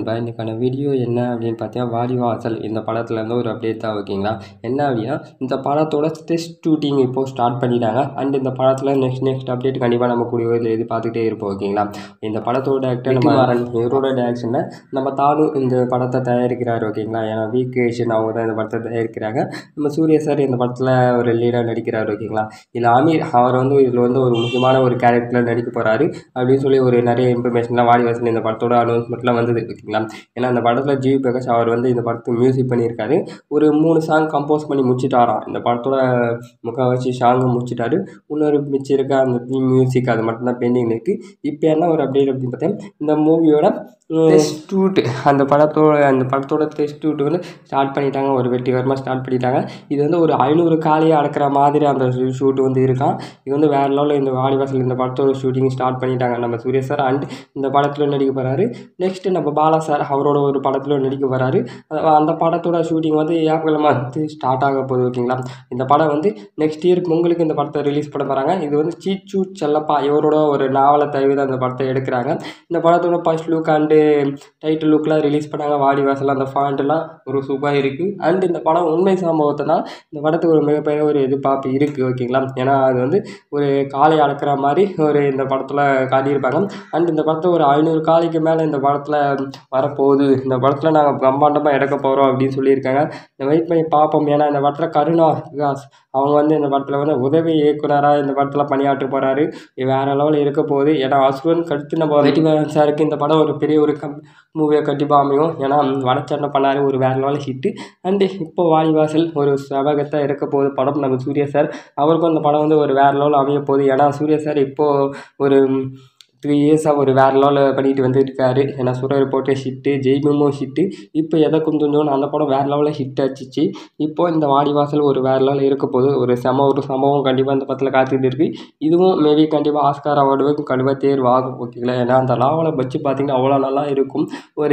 நண்பா இன்றைக்கான வீடியோ என்ன அப்படின்னு பார்த்தீங்கன்னா வாடிவாசல் இந்த படத்துலேருந்து ஒரு அப்டேட் தான் ஓகேங்களா என்ன அப்படின்னா இந்த படத்தோட டெஸ்ட் ஷூட்டிங் இப்போது ஸ்டார்ட் பண்ணிட்டாங்க அண்ட் இந்த படத்தில் நெக்ஸ்ட் நெக்ஸ்ட் அப்டேட் கண்டிப்பாக நம்ம கூடிய இதில் எதிர்பார்த்துட்டே இருப்போம் ஓகேங்களா இந்த படத்தோட டேரக்டர் நம்ம மாறன் இவரோட டேரக்ஷனில் நம்ம தானு இந்த படத்தை தயாரிக்கிறார் ஓகேங்களா ஏன்னா வி கிரியேஷன் அவங்க தான் இந்த படத்தை தயாரிக்கிறாங்க நம்ம சூர்யா சார் இந்த படத்தில் ஒரு லீடாக நடிக்கிறார் ஓகேங்களா இதில் அமீர் அவர் வந்து இதில் வந்து ஒரு முக்கியமான ஒரு கேரக்டரில் நடிக்க போகிறாரு அப்படின்னு சொல்லி ஒரு நிறைய இன்ஃபர்மேஷன்லாம் வாடிவாசல் இந்த படத்தோட அனௌன்ஸ்மெண்ட்லாம் வந்தது ஓகேங்களா ஏன்னா அந்த படத்தில் ஜிவி பிரகாஷ் அவர் வந்து இந்த படத்துக்கு மியூசிக் பண்ணியிருக்காரு ஒரு மூணு சாங் கம்போஸ் பண்ணி முடிச்சிட்டாராம் இந்த படத்தோட முக்கால்வாசி சாங்கு முடிச்சிட்டாரு இன்னொரு மிச்சம் இருக்க அந்த தீம் மியூசிக் அது மட்டும்தான் பெண்டிங் இருக்குது இப்போ என்ன ஒரு அப்டேட் அப்படின்னு பார்த்தா இந்த மூவியோட டெஸ்ட் ஷூட் அந்த படத்தோட அந்த படத்தோட டெஸ்ட் ஷூட் வந்து ஸ்டார்ட் பண்ணிட்டாங்க ஒரு வெற்றிகரமாக ஸ்டார்ட் பண்ணிட்டாங்க இது வந்து ஒரு ஐநூறு காலையை அடக்கிற மாதிரி அந்த ஷூட் வந்து இருக்கான் இது வந்து வேறு லெவலில் இந்த வாடிவாசல் இந்த படத்தோட ஷூட்டிங் ஸ்டார்ட் பண்ணிட்டாங்க நம்ம சூர்யா சார் அண்ட் இந்த படத்தில் நடிக்க போகிறாரு நெக்ஸ்ட்டு நம்ம பாலா சார் அவரோட ஒரு படத்தில் நடிக்க போகிறாரு அந்த படத்தோட ஷூட்டிங் வந்து ஏப்ரல் மந்த்து ஸ்டார்ட் ஆக போகுது ஓகேங்களா இந்த படம் வந்து நெக்ஸ்ட் இயர் பொங்கலுக்கு இந்த படத்தை ரிலீஸ் பண்ண போகிறாங்க இது வந்து சீச்சு செல்லப்பா இவரோட ஒரு நாவலை தழுவி தான் இந்த படத்தை எடுக்கிறாங்க இந்த படத்தோட ஃபர்ஸ்ட் லுக் அண்டு டைட்டில் லுக்லாம் ரிலீஸ் பண்ணாங்க வாடி வாசல் அந்த ஃபாண்ட்லாம் ஒரு சூப்பராக இருக்குது அண்ட் இந்த படம் உண்மை சம்பவத்தினால் இந்த படத்துக்கு ஒரு மிகப்பெரிய ஒரு எதிர்பார்ப்பு இருக்குது ஓகேங்களா ஏன்னா அது வந்து ஒரு காளை அளக்கிற மாதிரி ஒரு இந்த படத்தில் காட்டியிருப்பாங்க அண்ட் இந்த படத்தை ஒரு ஐநூறு காளைக்கு மேலே இந்த படத்தில் வரப்போகுது இந்த படத்தில் நாங்கள் பிரம்மாண்டமாக எடுக்க போகிறோம் அப்படின்னு சொல்லியிருக்காங்க இந்த வெயிட் பண்ணி பார்ப்போம் ஏன்னா இந்த படத்தில் கருணா விகாஸ் அவங்க வந்து இந்த படத்தில் வந்து உதவி இயக்குனராக இந்த படத்தில் பணியாற்ற போகிறாரு வேறு லெவலில் இருக்க போகுது ஏன்னா அசுரன் கடுத்து நம்ம வெற்றிவேலன் சாருக்கு இந்த படம் ஒரு பெரிய ஒரு கம் மூவியாக கண்டிப்பாக அமையும் ஏன்னா வடச்சண்டை பண்ணார் ஒரு வேறு லெவலில் ஹிட்டு அண்டு இப்போ வாலிவாசல் ஒரு சபகத்தாக இருக்க போகுது படம் நம்ம சூர்யா சார் அவருக்கும் இந்த படம் வந்து ஒரு வேறு லெவலில் அமைய போகுது ஏன்னா சூர்யா சார் இப்போது ஒரு த்ரீ இயர்ஸாக ஒரு வேறு லெவலில் பண்ணிட்டு வந்துருக்காரு ஏன்னா சூரிய போட்ட ஹிட்டு ஜெய்பீமோ ஹிட்டு இப்போ எதை குந்துஞ்சோன்னு அந்த படம் வேறு லெவலில் ஹிட் அடிச்சிச்சு இப்போ இந்த வாடிவாசல் ஒரு வேறு லெவலில் இருக்க போது ஒரு செம ஒரு சம்பவம் கண்டிப்பாக இந்த படத்தில் காத்துக்கிட்டு இருக்குது இதுவும் மேபி கண்டிப்பாக ஆஸ்கார் அவார்டுக்கு கண்டிப்பாக தேர்வாகும் ஓகேங்களா ஏன்னா அந்த லாவலை வச்சு பார்த்திங்கன்னா அவ்வளோ நல்லா இருக்கும் ஒரு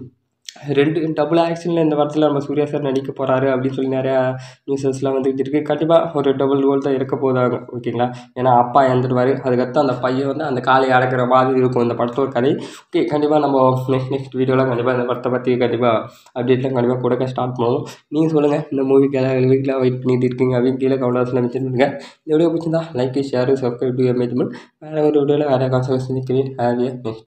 ரெண்டு டபுள் ஆக்ஷனில் இந்த படத்தில் நம்ம சூர்யா சார் நடிக்க போகிறாரு அப்படின்னு சொல்லி நிறையா நியூஸஸ்லாம் வந்துக்கிட்டு இருக்குது கண்டிப்பாக ஒரு டபுள் ரோல் தான் இருக்க போதாங்க ஓகேங்களா ஏன்னா அப்பா இறந்துடுவார் அதுக்கடுத்து அந்த பையன் வந்து அந்த காலை அடக்கிற மாதிரி இருக்கும் இந்த படத்தோட கதை ஓகே கண்டிப்பாக நம்ம நெக்ஸ்ட் நெக்ஸ்ட் வீடியோலாம் கண்டிப்பாக இந்த படத்தை பற்றி கண்டிப்பாக அப்டேட்லாம் கண்டிப்பாக கொடுக்க ஸ்டார்ட் பண்ணுவோம் நீங்கள் சொல்லுங்கள் இந்த மூவிக்கு எல்லாம் வீட்டில் வெயிட் பண்ணிட்டு இருக்கீங்க அப்படின்னு கீழே கவுண்டர்ஸில் மென்ஷன் பண்ணுங்கள் இந்த வீடியோ பிடிச்சிருந்தா லைக் ஷேர் சப்ஸ்கிரைப் டு எம்ஏஜ்மெண்ட் வேறு ஒரு வீடியோவில் வேறு கான்சர்ஸ் நிற்கிறேன் ஹேவியா நெக்ஸ்ட்